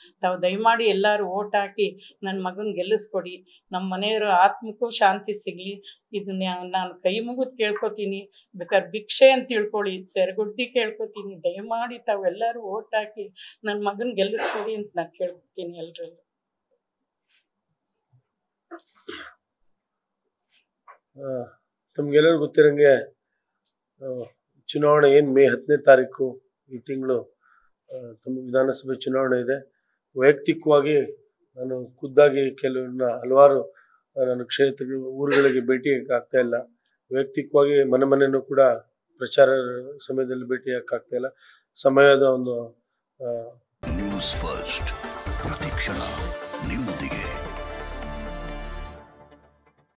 ತಾವು ದಯಮಾಡಿ ಎಲ್ಲರೂ ಓಟ್ ಹಾಕಿ ನನ್ನ ಮಗನ ಗೆಲ್ಲಿಸ್ಕೊಡಿ ನಮ್ಮ ಮನೆಯವರ ಆತ್ಮಕ್ಕೂ ಶಾಂತಿ ಸಿಗಲಿ ಇದನ್ನ ನಾನು ಕೈ ಮುಗಿದು ಕೇಳ್ಕೊತೀನಿ ಬೇಕಾದ್ರೆ ಭಿಕ್ಷೆ ಅಂತ ತಿಳ್ಕೊಳ್ಳಿ ಸೆರಗುಡ್ಡಿ ಕೇಳ್ಕೊತೀನಿ ದಯಮಾಡಿ ತಾವೆಲ್ಲರೂ ಓಟ್ ಹಾಕಿ ನನ್ನ ಮಗನ ಗೆಲ್ಲಿಸ್ಕೊಡಿ ಅಂತ ನಾನು ಕೇಳ್ಕೊತೀನಿ ಎಲ್ರಲ್ಲೂ ಆ, ತಮ್ಗೆಲ್ಲರಿಗೂ ಗೊತ್ತಿರಂಗೆ ಆ, ಚುನಾವಣೆ ಏನು ಮೇ ಹತ್ತನೇ ತಾರೀಕು ಈ ತಿಂಗಳು ತಮ್ಮ ವಿಧಾನಸಭೆ ಚುನಾವಣೆ ಇದೆ ವೈಯಕ್ತಿಕವಾಗಿ ನಾನು ಖುದ್ದಾಗಿ ಕೆಲವನ್ನ ಹಲವಾರು ಆ, ನನ್ನ ಕ್ಷೇತ್ರ ಊರುಗಳಿಗೆ ಭೇಟಿ ಆಗ್ತಾ ಇಲ್ಲ ವೈಯಕ್ತಿಕವಾಗಿ ಮನೆ ಮನೆಯೂ ಕೂಡ ಪ್ರಚಾರ ಸಮಯದಲ್ಲಿ ಭೇಟಿ ಆಗ್ತಾ ಇಲ್ಲ ಸಮಯದ ಒಂದು ಆ, ನ್ಯೂಸ್ ಫಸ್ಟ್ ಪ್ರತಿಕ್ಷಣ